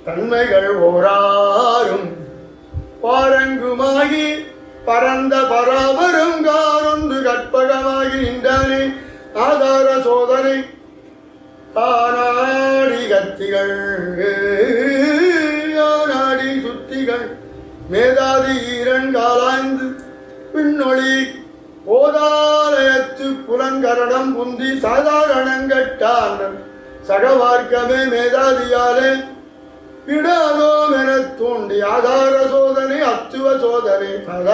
தன்மைகள் ஓராறும் பாரங்குமாகி பரந்த பராபரங்காரொன்று கற்பகமாகி நின்றானே ஆதார சோதனை ஆனாடி கத்திகள் ஆனாடி சுத்திகள் மேதாதி ஈரன் காலாய்ந்து பின்னொளி ஓதாலயத்து புலங்கரணம் புந்தி சாதாரணங்கட்டான் சகவார்க்கமே மேதாதியாலே விடாதோம் எனத் தூண்டி ஆதார சோதனை அத்துவ சோதனை